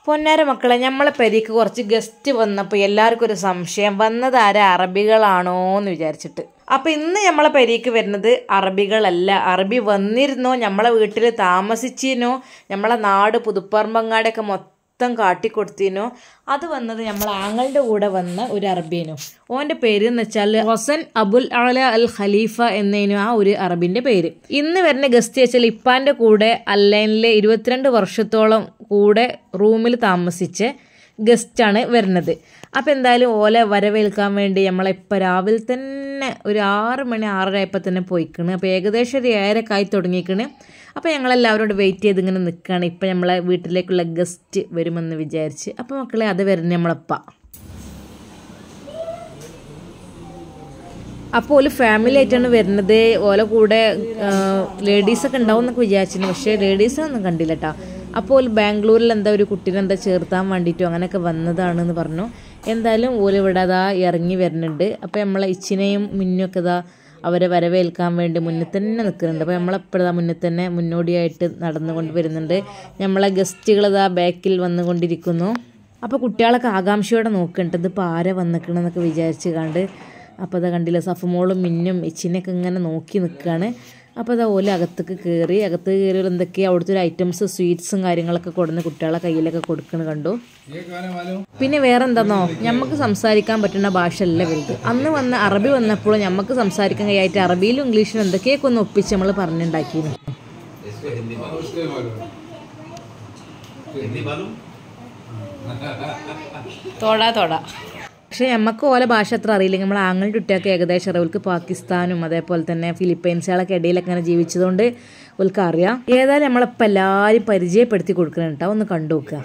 പൊന്നാര മക്കളെ നമ്മളെ പെരീക്ക് കുറച്ച് ഗസ്റ്റ് വന്നപ്പോൾ എല്ലാവർക്കും ഒരു സംശയം വന്നത് ആരാ അറബികളാണോ എന്ന് വിചാരിച്ചിട്ട് അപ്പം ഇന്ന് നമ്മളെ പെരീക്ക് വരുന്നത് അറബികളല്ല അറബി വന്നിരുന്നോ നമ്മളെ വീട്ടിൽ താമസിച്ചിനോ നമ്മളെ നാട് പുതുപ്പറമ്പങ്ങാടൊക്കെ മൊത്തം കാട്ടിക്കൊടുത്തിനോ അത് വന്നത് നമ്മൾ ആങ്ങളുടെ കൂടെ വന്ന ഒരു അറബിയനു ഓൻ്റെ പേര് എന്ന് വെച്ചാൽ ഹൊസൻ അബുൽ അല അൽ ഖലീഫ എന്നതിനു ആ ഒരു അറബിൻ്റെ പേര് ഇന്ന് വരുന്ന ഗസ്റ്റ് വെച്ചാൽ ഇപ്പാൻ്റെ കൂടെ അല്ലൈനിലെ ഇരുപത്തിരണ്ട് വർഷത്തോളം കൂടെ റൂമിൽ താമസിച്ച് ഗസ്റ്റാണ് വരുന്നത് അപ്പോൾ എന്തായാലും ഓലെ വരവേൽക്കാൻ വേണ്ടി നമ്മളിപ്പോൾ രാവിലെ തന്നെ ഒരു ആറ് മണി ആറര ആയപ്പോൾ തന്നെ പോയിക്കണ് അപ്പോൾ ഏകദേശം ഒരു ഏഴരക്കെ ആയി തുടങ്ങിക്കണ് അപ്പോൾ ഞങ്ങളെല്ലാവരോട് വെയിറ്റ് ചെയ്ത് ഇങ്ങനെ നിൽക്കുകയാണ് ഇപ്പം നമ്മളെ വീട്ടിലേക്കുള്ള ഗസ്റ്റ് വരുമെന്ന് വിചാരിച്ച് അപ്പോൾ മക്കളെ അത് വരുന്ന നമ്മളപ്പ അപ്പോൾ ഒരു ഫാമിലി ആയിട്ടാണ് വരുന്നത് ഓല കൂടെ ലേഡീസൊക്കെ ഉണ്ടാവും എന്നൊക്കെ വിചാരിച്ചിരുന്നു പക്ഷേ ലേഡീസൊന്നും കണ്ടില്ല കേട്ടോ അപ്പോൾ ബാംഗ്ലൂരിൽ എന്താ ഒരു കുട്ടീനെ എന്താ ചേർത്താൻ വേണ്ടിയിട്ടോ അങ്ങനെയൊക്കെ വന്നതാണെന്ന് പറഞ്ഞു എന്തായാലും ഓല് ഇവിടെ അതാ ഇറങ്ങി വരുന്നുണ്ട് അപ്പോൾ നമ്മളെ ഇച്ചിനെയും മിന്നൊക്കെ ഇതാ അവരെ വരവേൽക്കാൻ വേണ്ടി മുന്നിൽ തന്നെ നിൽക്കുന്നുണ്ട് അപ്പോൾ നമ്മളെപ്പോഴാ മുന്നിൽ തന്നെ മുന്നോടിയായിട്ട് നടന്നുകൊണ്ട് വരുന്നുണ്ട് നമ്മളെ ഗസ്റ്റുകൾ ഇതാ ബാക്കിൽ വന്നുകൊണ്ടിരിക്കുന്നു അപ്പോൾ കുട്ടികളൊക്കെ ആകാംക്ഷയോടെ നോക്കുന്നുണ്ട് ഇതിപ്പോൾ ആരെ വന്നിക്കണമെന്നൊക്കെ വിചാരിച്ച് കണ്ട് അപ്പോൾ അതാ കണ്ടില്ല സഫമോളും മിന്നും ഇച്ചിനൊക്കെ ഇങ്ങനെ നോക്കി നിൽക്കുകയാണ് അപ്പോൾ അതാ ഓല അകത്തേക്ക് കയറി അകത്ത് കയറി എന്തൊക്കെയാണ് അവിടുത്തെ ഒരു ഐറ്റംസ് സ്വീറ്റ്സും കാര്യങ്ങളൊക്കെ കൊടുന്ന് കുട്ടികളെ കയ്യിലൊക്കെ കൊടുക്കണ കണ്ടു പിന്നെ വേറെ എന്താന്നോ നമുക്ക് സംസാരിക്കാൻ പറ്റുന്ന ഭാഷ അല്ല വലുത് അന്ന് വന്ന അറബി വന്നപ്പോൾ നമുക്ക് സംസാരിക്കാൻ കഴിയായിട്ട് അറബിയിലും ഇംഗ്ലീഷിലും എന്തൊക്കെയൊക്കെ ഒന്ന് ഒപ്പിച്ച് നമ്മൾ പറഞ്ഞുണ്ടാക്കിയിരുന്നു തോടാ തോടാ പക്ഷേ നമുക്ക് ഓലെ ഭാഷ അത്ര അറിയില്ലെങ്കിൽ നമ്മൾ ആങ്ങളുടെ കുട്ടിയൊക്കെ ഏകദേശം അറിയാം അവർക്ക് പാകിസ്ഥാനും അതേപോലെ തന്നെ ഫിലിപ്പൈൻസുകളൊക്കെ ഇടയിലൊക്കെ അങ്ങനെ ജീവിച്ചതുകൊണ്ട് അവർക്ക് അറിയാം ഏതായാലും നമ്മളിപ്പോൾ എല്ലാവരും പരിചയപ്പെടുത്തി കൊടുക്കണം കേട്ടോ ഒന്ന് കണ്ടു നോക്കുക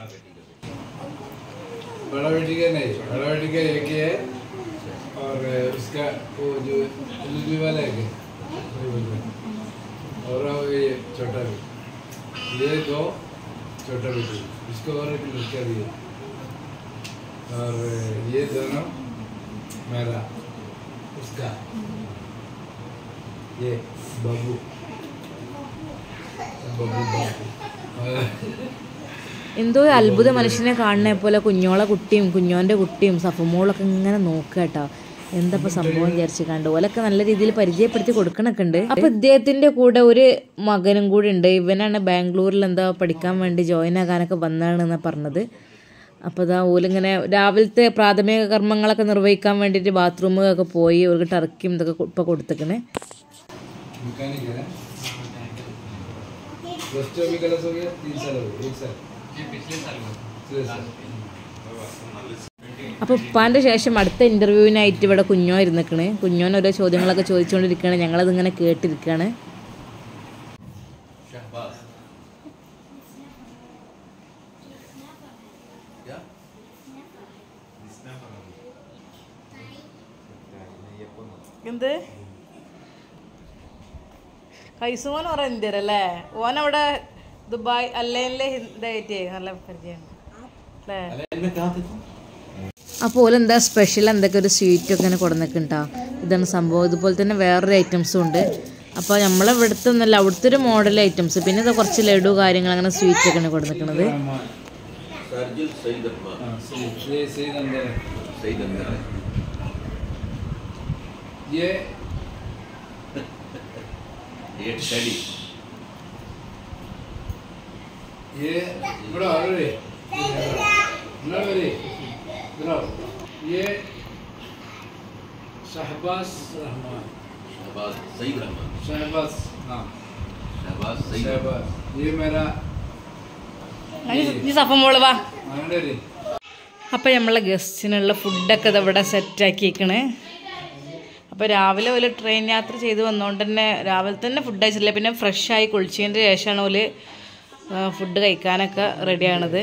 बड़ा बेटी का नहीं बड़ा बेटी का एक ही है और उसका वो जो एलईडी वाला है क्या? वही बोल रहे हैं। और वो ये छोटा भी ये दो छोटा बेटी इसको और एक लड़का भी है और ये दोनों मेरा उसका ये बाबू बाबू बाबू और എന്തോ ഒരു അത്ഭുത മനുഷ്യനെ കാണുന്ന പോലെ കുഞ്ഞോളെ കുട്ടിയും കുഞ്ഞോൻ്റെ കുട്ടിയും സഫമോളൊക്കെ ഇങ്ങനെ നോക്കുക കേട്ടോ എന്താ ഇപ്പൊ സംഭവം വിചാരിച്ച് കണ്ട് ഓലൊക്കെ നല്ല രീതിയിൽ പരിചയപ്പെടുത്തി കൊടുക്കണൊക്കെ ഉണ്ട് അപ്പൊ ഇദ്ദേഹത്തിന്റെ കൂടെ ഒരു മകനും കൂടി ഉണ്ട് ഇവനാണ് ബാംഗ്ലൂരിൽ എന്താ പഠിക്കാൻ വേണ്ടി ജോയിൻ ആകാനൊക്കെ വന്നതാണെന്നാ പറഞ്ഞത് അപ്പോൾ ഇതാ ഓലിങ്ങനെ രാവിലത്തെ പ്രാഥമിക കർമ്മങ്ങളൊക്കെ നിർവഹിക്കാൻ വേണ്ടിയിട്ട് ബാത്റൂമൊക്കെ പോയി അവർക്ക് ടർക്കിയും ഇതൊക്കെ ഇപ്പൊ കൊടുത്തേക്കണേ मैकेनिक है प्लस टू अभी क्लास हो गया तीन साल हो गए एक साल पिछले साल അപ്പോൾ ഉപ്പാൻ്റെ ശേഷം അടുത്ത ഇൻ്റർവ്യൂവിനായിട്ട് ഇവിടെ കുഞ്ഞോ ഇരുന്നിക്കണ് കുഞ്ഞോൻ ഓരോ ചോദ്യങ്ങളൊക്കെ ചോദിച്ചുകൊണ്ടിരിക്കുകയാണ് ഞങ്ങളതിങ്ങനെ കേട്ടിരിക്കുകയാണ് എന്ത് കൈസുമോൻ പറ ഇന്ത്യരല്ലേ ഓനവിടെ ദുബായ് അല്ലയിലെ ഇതായിട്ട് നല്ല പരിചയമുണ്ട് അല്ലേ അപ്പോൾ ഓലെന്താ സ്പെഷ്യൽ എന്തൊക്കെ ഒരു സ്വീറ്റ് ഒക്കെ ഇങ്ങനെ കൊടുന്നിട്ടുണ്ടാ ഇതാണ് സംഭവം ഇതുപോലെ തന്നെ വേറൊരു ഐറ്റംസും ഉണ്ട് അപ്പോൾ നമ്മളെ ഇവിടുത്തെ ഒന്നല്ല അവിടുത്തെ ഒരു മോഡൽ ഐറ്റംസ് പിന്നെ ഇത് കുറച്ച് ലഡു കാര്യങ്ങൾ അങ്ങനെ സ്വീറ്റ് ഒക്കെയാണ് കൊടുന്നിരിക്കുന്നത് Sarjil Said Ahmad. हाँ सही सही सही अंदर है Said अंदर है ये ये टेडी ये बड़ा अरे ना मेरे बड़ा ये शहबाज रहमान शहबाज सईद रहमान शहबाज हाँ शहबाज सईद शहबाज ये मेरा ഈ സഫമോള് വാ आंडरी അപ്പോൾ നമ്മളെ ഗസ്റ്റിനുള്ള ഫുഡൊക്കെ ഇത് ഇവിടെ സെറ്റാക്കിയേക്കണ് അപ്പോൾ രാവിലെ ഒരു ട്രെയിൻ യാത്ര ചെയ്ത് വന്നുകൊണ്ട് തന്നെ രാവിലെ തന്നെ ഫുഡ് കഴിച്ചില്ല പിന്നെ ഫ്രഷായി കുളിച്ചതിൻ്റെ ശേഷമാണ് ഓല് ഫുഡ് കഴിക്കാനൊക്കെ റെഡിയാണത്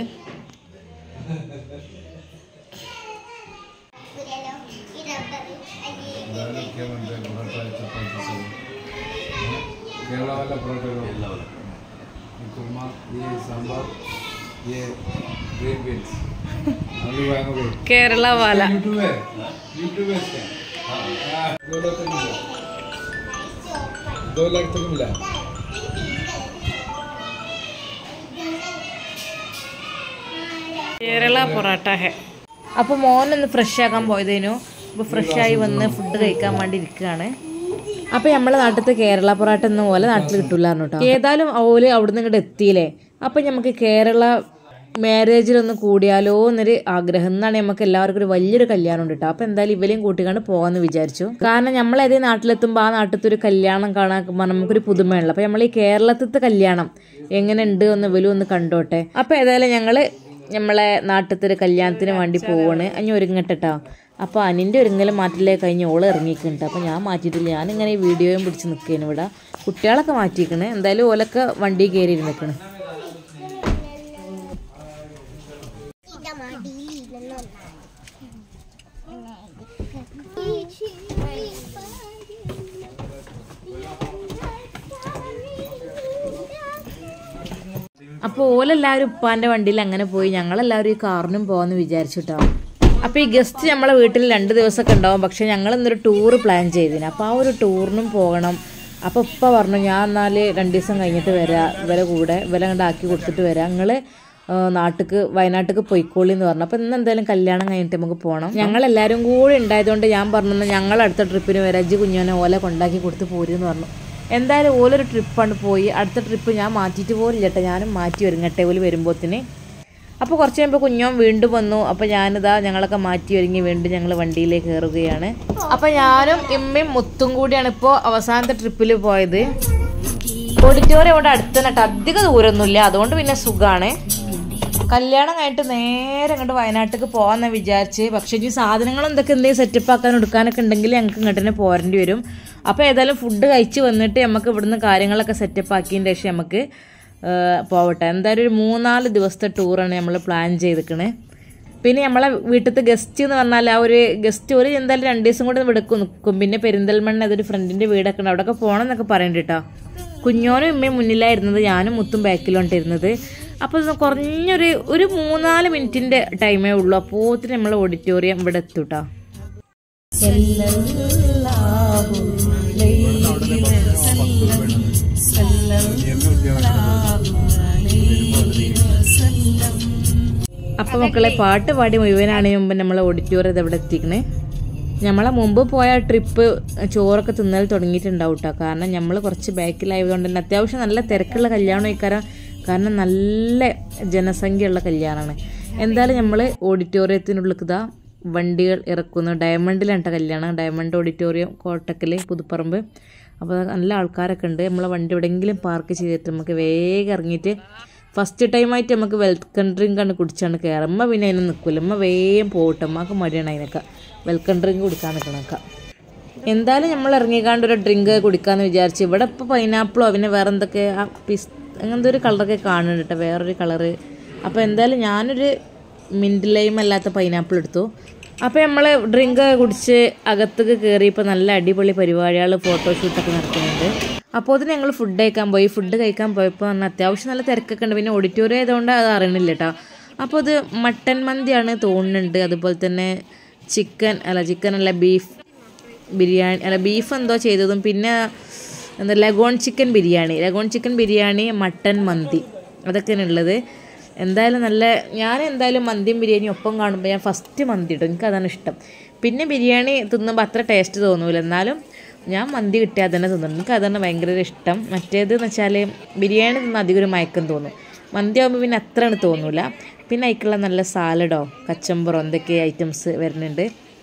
क्या बनता है पराठा चपाती सब केरला वाला पराठा लो केरला वाला ये कुरमा ये सांबर ये ग्रीन बीन्स आलू आलू गए കേരള വാല यूट्यूब है यूट्यूब है इसका हाँ दो लाख तक मिला दो लाख तक मिला കേരള പൊറോട്ട ഹെ അപ്പോൾ മോനൊന്ന് ഫ്രഷ് ആക്കാൻ പോയതേനു അപ്പോൾ ഫ്രഷ് ആയി വന്ന് ഫുഡ് കഴിക്കാൻ വേണ്ടി ഇരിക്കുകയാണ് അപ്പോൾ നമ്മളെ നാട്ടിലത്തെ കേരള പൊറോട്ട എന്ന പോലെ നാട്ടിൽ കിട്ടില്ല കേട്ടോ ഏതായാലും ഓല് അവിടുന്ന് ഇങ്ങോട്ട് എത്തിയില്ലേ അപ്പം നമുക്ക് കേരള മാരേജിലൊന്ന് കൂടിയാലോ എന്നൊരു ആഗ്രഹം എന്നാണ് നമുക്ക് എല്ലാവർക്കും ഒരു വലിയൊരു കല്യാണം ഉണ്ട് കേട്ടോ അപ്പോൾ എന്തായാലും ഇവരെയും കൂട്ടിക്കാണ്ട് പോകാമെന്ന് വിചാരിച്ചു കാരണം നമ്മൾ ഏതേ നാട്ടിലെത്തുമ്പോൾ ആ നാട്ടിലത്തെ ഒരു കല്യാണം കാണാൻ നമുക്കൊരു പുതുമയുള്ള അപ്പോൾ നമ്മൾ ഈ കേരളത്തിലത്തെ കല്യാണം എങ്ങനെ ഉണ്ട് എന്ന് ഇവലും ഒന്ന് കണ്ടോട്ടെ അപ്പോൾ ഏതായാലും ഞങ്ങൾ നമ്മളെ നാട്ടിലത്തെ ഒരു കല്യാണത്തിന് വേണ്ടി പോവാണ് അഞ്ഞ് ഒരുങ്ങട്ടെട്ടോ അപ്പോൾ അനിൻ്റെ ഒരുങ്ങലും മാറ്റില്ലേ കഴിഞ്ഞ് ഓള് ഇറങ്ങിയിട്ടുണ്ട് അപ്പോൾ ഞാൻ മാറ്റിയിട്ടില്ല ഞാനിങ്ങനെ ഈ വീഡിയോയും പിടിച്ച് നിൽക്കുകയാണ് ഇവിടെ കുട്ടികളൊക്കെ മാറ്റിയിരിക്കണേ എന്തായാലും ഓലൊക്കെ വണ്ടി കയറി ഇരുന്നിക്കണ് അപ്പോൾ ഓലെല്ലാവരും ഉപ്പാൻ്റെ വണ്ടിയിൽ അങ്ങനെ പോയി ഞങ്ങളെല്ലാവരും ഈ കാറിനും പോകാമെന്ന് വിചാരിച്ചിട്ടോ അപ്പോൾ ഈ ഗസ്റ്റ് നമ്മളെ വീട്ടിൽ രണ്ട് ദിവസമൊക്കെ ഉണ്ടാവും പക്ഷെ ഞങ്ങൾ ഇന്നൊരു ടൂറ് പ്ലാൻ ചെയ്തിന് അപ്പോൾ ആ ഒരു ടൂറിനും പോകണം അപ്പോൾ ഉപ്പ പറഞ്ഞു ഞാൻ എന്നാൽ രണ്ട് ദിവസം കഴിഞ്ഞിട്ട് വരാം ഇവരെ കൂടെ ഇവരെ അങ്ങോട്ട് ആക്കി കൊടുത്തിട്ട് വരാം നിങ്ങൾ നാട്ടിക്ക് വയനാട്ടിക്ക് പോയിക്കോളി എന്ന് പറഞ്ഞു അപ്പോൾ ഇന്ന് എന്തായാലും കല്യാണം കഴിഞ്ഞിട്ട് നമുക്ക് പോകണം ഞങ്ങൾ എല്ലാവരും കൂടി ഉണ്ടായതുകൊണ്ട് ഞാൻ പറഞ്ഞു ഞങ്ങൾ അടുത്ത ട്രിപ്പിന് വരാം അജ്ജി കുഞ്ഞോനെ ഓല കൊണ്ടാക്കി കൊടുത്ത് പോരുമെന്ന് പറഞ്ഞു എന്തായാലും ഓലൊരു ട്രിപ്പാണ് പോയി അടുത്ത ട്രിപ്പ് ഞാൻ മാറ്റിയിട്ട് പോലില്ല കേട്ടോ ഞാനും മാറ്റി ഒരുങ്ങട്ടെ ഓല് വരുമ്പോത്തിന് അപ്പോൾ കുറച്ച് കഴിയുമ്പോൾ കുഞ്ഞോൻ വീണ്ടും വന്നു അപ്പോൾ ഞാനിതാ ഞങ്ങളൊക്കെ മാറ്റി ഒരുങ്ങി വീണ്ടും ഞങ്ങൾ വണ്ടിയിലേക്ക് കയറുകയാണ് അപ്പോൾ ഞാനും ഇമ്മയും മുത്തും കൂടിയാണ് ഇപ്പോൾ അവസാനത്തെ ട്രിപ്പിൽ പോയത് ഓഡിറ്റോറിയം ഇവിടെ അടുത്ത് തന്നെ കേട്ടോ അധികം ദൂരമൊന്നുമില്ല അതുകൊണ്ട് പിന്നെ സുഖമാണ് കല്യാണം കഴിഞ്ഞിട്ട് നേരെ അങ്ങോട്ട് വയനാട്ടിലേക്ക് പോകാമെന്ന് വിചാരിച്ച് പക്ഷേ ഈ സാധനങ്ങൾ എന്തൊക്കെ എന്തെങ്കിലും സെറ്റപ്പ് ആക്കാൻ എടുക്കാനൊക്കെ ഉണ്ടെങ്കിൽ ഞങ്ങൾക്ക് ഇങ്ങോട്ട് തന്നെ പോരേണ്ടി വരും അപ്പോൾ ഏതായാലും ഫുഡ് കഴിച്ച് വന്നിട്ട് നമുക്ക് ഇവിടുന്ന് കാര്യങ്ങളൊക്കെ സെറ്റപ്പ് ആക്കിയതിൻ്റെ ശേഷം നമുക്ക് ആ, പോവട്ടെ എന്തായാലും ഒരു മൂന്നാല് ദിവസത്തെ ടൂറാണ് നമ്മൾ പ്ലാൻ ചെയ്തിരിക്കണേ പിന്നെ നമ്മളെ വീട്ടിലത്തെ ഗസ്റ്റ് എന്ന് പറഞ്ഞാൽ ആ ഒരു ഗസ്റ്റ് ഒരു എന്തായാലും രണ്ട് ദിവസം കൂടെ വിടക്കും നിൽക്കും പിന്നെ പെരിന്തൽമണ്ണ അതൊരു ഫ്രണ്ടിൻ്റെ വീടൊക്കെ ഉണ്ട് അവിടെയൊക്കെ പോകണം എന്നൊക്കെ പറയണ്ട കേട്ടോ കുഞ്ഞോനും ഉമ്മയും മുന്നിലായിരുന്നത് ഞാനും മുത്തും ബാക്കിലോണ്ടിരുന്നത് അപ്പോൾ ഇത് കുറഞ്ഞൊരു ഒരു മൂന്നാല് മിനിറ്റിൻ്റെ ടൈമേ ഉള്ളൂ അപ്പോത്തിന് നമ്മൾ ഓഡിറ്റോറിയം ഇവിടെ എത്തും കേട്ടോ അപ്പൊ മക്കളെ പാട്ട് പാടി മുഴുവനാണ് മുമ്പ് നമ്മളെ ഓഡിറ്റോറിയം ഇത് ഇവിടെ എത്തിക്കണേ നമ്മളെ മുമ്പ് പോയ ട്രിപ്പ് ചോറൊക്കെ തിന്നൽ തുടങ്ങിയിട്ടുണ്ടാവും കേട്ടോ കാരണം നമ്മൾ കുറച്ച് ബാക്കിലായതുകൊണ്ട് തന്നെ അത്യാവശ്യം നല്ല തിരക്കുള്ള കല്യാണം ഇക്കാരം കാരണം നല്ല ജനസംഖ്യയുള്ള കല്യാണമാണ് എന്തായാലും നമ്മൾ ഓഡിറ്റോറിയത്തിനുള്ളിൽ ഇതാ വണ്ടികൾ ഇറക്കുന്നു ഡയമണ്ടിലാണ് കേട്ടോ കല്യാണം ഡയമണ്ട് ഓഡിറ്റോറിയം കോട്ടക്കൽ പുതുപ്പറമ്പ് അപ്പോൾ നല്ല ആൾക്കാരൊക്കെ ഉണ്ട് നമ്മളെ വണ്ടി എവിടെയെങ്കിലും പാർക്ക് ചെയ്തിട്ട് നമുക്ക് വേഗം ഇറങ്ങിയിട്ട് ഫസ്റ്റ് ടൈമായിട്ട് നമുക്ക് വെൽക്കം ഡ്രിങ്ക് ആണ് കുടിച്ചാണ് കയറുക അമ്മ പിന്നെ അതിന് നിൽക്കില്ല അമ്മ വേഗം പോകട്ടെ അമ്മക്ക് മടിയാണ് അതിനൊക്കെ വെൽക്കം ഡ്രിങ്ക് കുടിക്കാൻ നിൽക്കണൊക്കെ എന്തായാലും നമ്മൾ ഇറങ്ങിക്കാണ്ട് ഒരു ഡ്രിങ്ക് കുടിക്കാമെന്ന് വിചാരിച്ചു ഇവിടെ ഇപ്പോൾ പൈനാപ്പിളോ പിന്നെ വേറെ എന്തൊക്കെ ആ പിസ് അങ്ങനത്തെ ഒരു കളറൊക്കെ കാണുന്നുണ്ട് കേട്ടോ വേറൊരു കളറ് അപ്പോൾ എന്തായാലും ഞാനൊരു മിൻറ്റ് ലൈം അല്ലാത്ത പൈനാപ്പിൾ എടുത്തു അപ്പോൾ നമ്മൾ ഡ്രിങ്ക് കുടിച്ച് അകത്തേക്ക് കയറിയപ്പോൾ നല്ല അടിപൊളി പരിപാടികൾ ഫോട്ടോഷൂട്ടൊക്കെ നടക്കുന്നുണ്ട് അപ്പോൾ അതിന് ഞങ്ങൾ ഫുഡ് കഴിക്കാൻ പോയി ഫുഡ് കഴിക്കാൻ പോയപ്പോൾ പറഞ്ഞാൽ അത്യാവശ്യം നല്ല തിരക്കൊക്കെ ഉണ്ട് പിന്നെ ഓഡിറ്റോറിയം ആയതുകൊണ്ട് അത് അറിയണില്ല കേട്ടോ അപ്പോൾ അത് മട്ടൻ മന്തിയാണ് തോന്നുന്നുണ്ട് അതുപോലെ തന്നെ ചിക്കൻ അല്ല ചിക്കൻ അല്ല ബീഫ് ബിരിയാണി അല്ല ബീഫ് എന്തോ ചെയ്തതും പിന്നെ എന്താ leghorn chicken biryani leghorn chicken biryani mutton മന്തി അതൊക്കെയാണ് ഉള്ളത് എന്തായാലും നല്ല ഞാൻ എന്തായാലും മന്തിയും ബിരിയാണിയും ഒപ്പം കാണുമ്പോൾ ഞാൻ ഫസ്റ്റ് മന്തി ഇടും എനിക്ക് അതാണ് ഇഷ്ടം പിന്നെ ബിരിയാണി തിന്നുമ്പോൾ അത്ര ടേസ്റ്റ് തോന്നൂല എന്നാലും ഞാൻ മന്തി കിട്ടിയാൽ തന്നെ തിന്നും എനിക്ക് അതാണ് ഭയങ്കര ഒരു ഇഷ്ടം മറ്റേത് എന്ന് വെച്ചാൽ ബിരിയാണി തിന്നാൽ അധികം ഒരു മയക്കം തോന്നും മന്തി ആകുമ്പോൾ പിന്നെ അത്രയാണ് തോന്നൂല പിന്നെ അതിക്കുള്ള നല്ല സാലഡോ കച്ചമ്പറോ എന്തൊക്കെ ഐറ്റംസ് വരുന്നുണ്ട്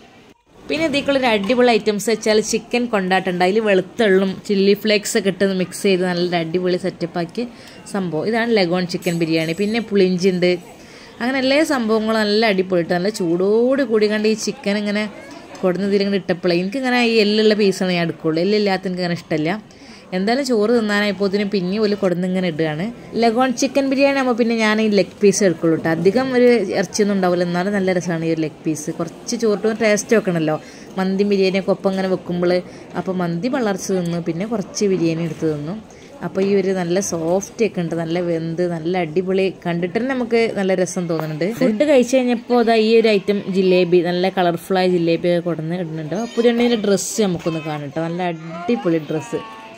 പിന്നെ ഇതിലേക്കുള്ളൊരു അടിപൊളി ഐറ്റംസ് വെച്ചാൽ ചിക്കൻ കൊണ്ടാട്ടുണ്ട് അതിൽ വെളുത്തുള്ളും ചില്ലി ഫ്ലേക്സ് ഒക്കെ ഇട്ട് മിക്സ് ചെയ്ത് നല്ല അടിപൊളി സെറ്റപ്പ് ആക്കി സംഭവം ഇതാണ് ലഗോൺ ചിക്കൻ ബിരിയാണി പിന്നെ പുളിഞ്ചി ഉണ്ട് അങ്ങനെ എല്ലാ സംഭവങ്ങളും നല്ല അടിപൊളിയിട്ട് നല്ല ചൂടോട് കൂടി കണ്ട് ഈ ചിക്കൻ ഇങ്ങനെ കൊടുന്ന് ഇതിലിങ്ങനെ ഇട്ടപ്പോഴേ എനിക്കിങ്ങനെ ഈ എല്ലുള്ള പീസാണ് ഞാൻ എടുക്കുള്ളൂ എല്ലില്ലാത്ത എനിക്ക് അങ്ങനെ ഇഷ്ടമല്ല എന്തായാലും ചോറ് തിന്നാനായപ്പോഴത്തേനും പിന്നെ ഒരു കൊടുന്ന് ഇങ്ങനെ ഇടുകയാണ് ലഗോൺ ചിക്കൻ ബിരിയാണി ആകുമ്പോൾ പിന്നെ ഞാൻ ഈ ലെഗ് പീസ് എടുക്കുള്ളൂ കേട്ടോ അധികം ഒരു ഇറച്ചിയൊന്നും ഉണ്ടാവില്ല എന്നാലും നല്ല രസമാണ് ഈ ഒരു ലെഗ് പീസ് കുറച്ച് ചോറിട്ട് ടേസ്റ്റ് വെക്കണമല്ലോ മന്തി ബിരിയാണിയൊക്കെ ഒപ്പം ഇങ്ങനെ വെക്കുമ്പോൾ അപ്പോൾ മന്തി വളർച്ച തിന്നു പിന്നെ കുറച്ച് ബിരിയാണി എടുത്ത് തിന്നു അപ്പോൾ ഈ ഒരു നല്ല സോഫ്റ്റ് ഒക്കെ ഉണ്ട് നല്ല വെന്ത് നല്ല അടിപൊളി കണ്ടിട്ട് തന്നെ നമുക്ക് നല്ല രസം തോന്നുന്നുണ്ട് ഫുഡ് കഴിച്ച് കഴിഞ്ഞപ്പോൾ അതാ ഈ ഒരു ഐറ്റം ജിലേബി നല്ല കളർഫുള്ളായ ജിലേബി ഒക്കെ കൊടുന്ന് ഇടുന്നുണ്ട് അപ്പോൾ ഇതിൻ്റെ ഡ്രസ്സ് നമുക്കൊന്ന് കാണട്ടോ നല്ല അടിപൊളി ഡ്രസ്സ്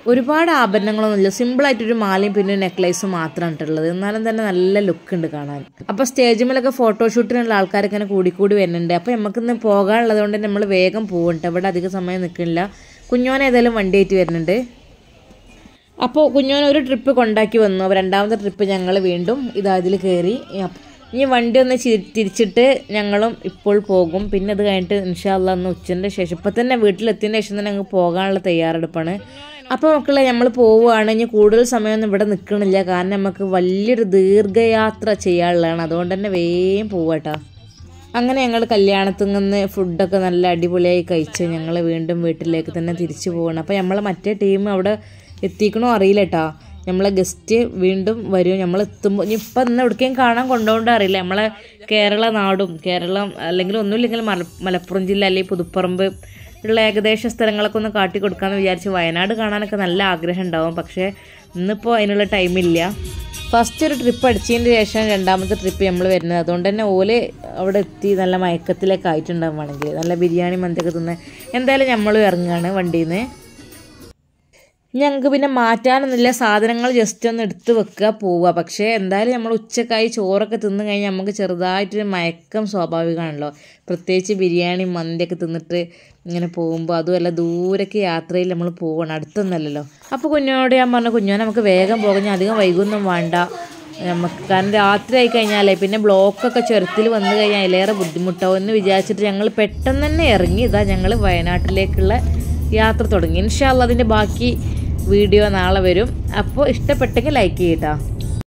ഒരുപാട് ആഭരണങ്ങളൊന്നുമില്ല സിമ്പിളായിട്ടൊരു മാലയും പിന്നെ നെക്ലേസും മാത്രമാണ് ഉള്ളത് എന്നാലും തന്നെ നല്ല ലുക്ക് ഉണ്ട് കാണാൻ അപ്പോൾ സ്റ്റേജിമേലൊക്കെ ഫോട്ടോഷൂട്ടിനുള്ള ആൾക്കാരൊക്കെ ഇങ്ങനെ കൂടിക്കൂടി വരുന്നുണ്ട് അപ്പോൾ നമുക്കിന്ന് പോകാനുള്ളത് കൊണ്ട് നമ്മൾ വേഗം പോകുന്നുണ്ട് ഇവിടെ അധികം സമയം നിൽക്കുന്നില്ല കുഞ്ഞോനെ ഏതായാലും വണ്ടിയായിട്ട് വരുന്നുണ്ട് അപ്പോൾ കുഞ്ഞോനെ ഒരു ട്രിപ്പ് കൊണ്ടാക്കി വന്നു അപ്പോൾ രണ്ടാമത്തെ ട്രിപ്പ് ഞങ്ങൾ വീണ്ടും ഇതാ ഇതിൽ കയറി അപ്പ- ഇനി വണ്ടി ഒന്ന് ചി- തിരിച്ചിട്ട് ഞങ്ങളും ഇപ്പോൾ പോകും പിന്നെ അത് കഴിഞ്ഞിട്ട് ഇൻഷാല്ല ഒന്ന് ഉച്ചൻ്റെ ശേഷം ഇപ്പം തന്നെ വീട്ടിലെത്തിയതിന് ശേഷം തന്നെ ഞങ്ങൾ പോകാനുള്ള തയ്യാറെടുപ്പാണ് അപ്പോൾ മക്കളെ നമ്മൾ പോവുകയാണ് ഇനി കൂടുതൽ സമയമൊന്നും ഇവിടെ നിൽക്കണില്ല കാരണം നമുക്ക് വലിയൊരു ദീർഘയാത്ര ചെയ്യാനുള്ളതാണ് അതുകൊണ്ട് തന്നെ വേഗം പോവാട്ടോ അങ്ങനെ ഞങ്ങൾ കല്യാണത്തിൽ നിന്ന് ഫുഡൊക്കെ നല്ല അടിപൊളിയായി കഴിച്ച് ഞങ്ങൾ വീണ്ടും വീട്ടിലേക്ക് തന്നെ തിരിച്ചു പോകണം അപ്പോൾ നമ്മളെ മറ്റേ ടീം അവിടെ എത്തിക്കണോ അറിയില്ല കേട്ടോ നമ്മളെ ഗസ്റ്റ് വീണ്ടും വരും നമ്മൾ എത്തുമ്പോൾ ഇനി ഇപ്പം ഇന്ന് എവിടേക്കും കാണാൻ കൊണ്ടുപോകണ്ട അറിയില്ല നമ്മളെ കേരള നാടും കേരളം അല്ലെങ്കിൽ ഒന്നുമില്ലെങ്കിൽ മല മലപ്പുറം ജില്ല അല്ലെങ്കിൽ പുതുപ്പറമ്പ് ഉള്ള ഏകദേശ സ്ഥലങ്ങളൊക്കെ ഒന്ന് കാട്ടി കൊടുക്കാമെന്ന് വിചാരിച്ച് വയനാട് കാണാനൊക്കെ നല്ല ആഗ്രഹം ഉണ്ടാവും പക്ഷേ ഇന്നിപ്പോൾ അതിനുള്ള ടൈമില്ല ഫസ്റ്റ് ഒരു ട്രിപ്പ് അടിച്ചതിന് ശേഷം രണ്ടാമത്തെ ട്രിപ്പ് നമ്മൾ വരുന്നത് അതുകൊണ്ട് തന്നെ ഓല് അവിടെ എത്തി നല്ല മയക്കത്തിലൊക്കെ ആയിട്ടുണ്ടാവും വേണമെങ്കിൽ നല്ല ബിരിയാണി മന്തിയൊക്കെ തിന്ന് എന്തായാലും നമ്മളും ഇറങ്ങുകയാണ് വണ്ടിയിൽ നിന്ന് ഞങ്ങൾക്ക് പിന്നെ മാറ്റാനൊന്നുമില്ല സാധനങ്ങൾ ജസ്റ്റ് ഒന്ന് എടുത്ത് വെക്കുക പോവുക പക്ഷേ എന്തായാലും നമ്മൾ ഉച്ചക്കായി ചോറൊക്കെ തിന്ന് കഴിഞ്ഞാൽ നമുക്ക് ചെറുതായിട്ടൊരു മയക്കം സ്വാഭാവികമാണല്ലോ പ്രത്യേകിച്ച് ബിരിയാണി മന്തിയൊക്കെ തിന്നിട്ട് ഇങ്ങനെ പോകുമ്പോൾ അതുമല്ല ദൂരേക്ക് യാത്രയിൽ നമ്മൾ പോകണം അടുത്തൊന്നല്ലല്ലോ അപ്പോൾ കുഞ്ഞോട് ഞാൻ പറഞ്ഞു കുഞ്ഞോ നമുക്ക് വേഗം പോകാം ഞാൻ അധികം വൈകൊന്നും വേണ്ട നമുക്ക് കാരണം രാത്രി ആയി കഴിഞ്ഞാലേ പിന്നെ ബ്ലോക്കൊക്കെ ചുരത്തിൽ വന്നു കഴിഞ്ഞാൽ അതിലേറെ ബുദ്ധിമുട്ടാവും എന്ന് വിചാരിച്ചിട്ട് ഞങ്ങൾ പെട്ടെന്ന് തന്നെ ഇറങ്ങി ഇതാ ഞങ്ങൾ വയനാട്ടിലേക്കുള്ള യാത്ര തുടങ്ങി ഇൻഷാല്ല അതിൻ്റെ ബാക്കി വീഡിയോ നാളെ വരും അപ്പോൾ ഇഷ്ടപ്പെട്ടെങ്കിൽ ലൈക്ക് ചെയ്യട്ടോ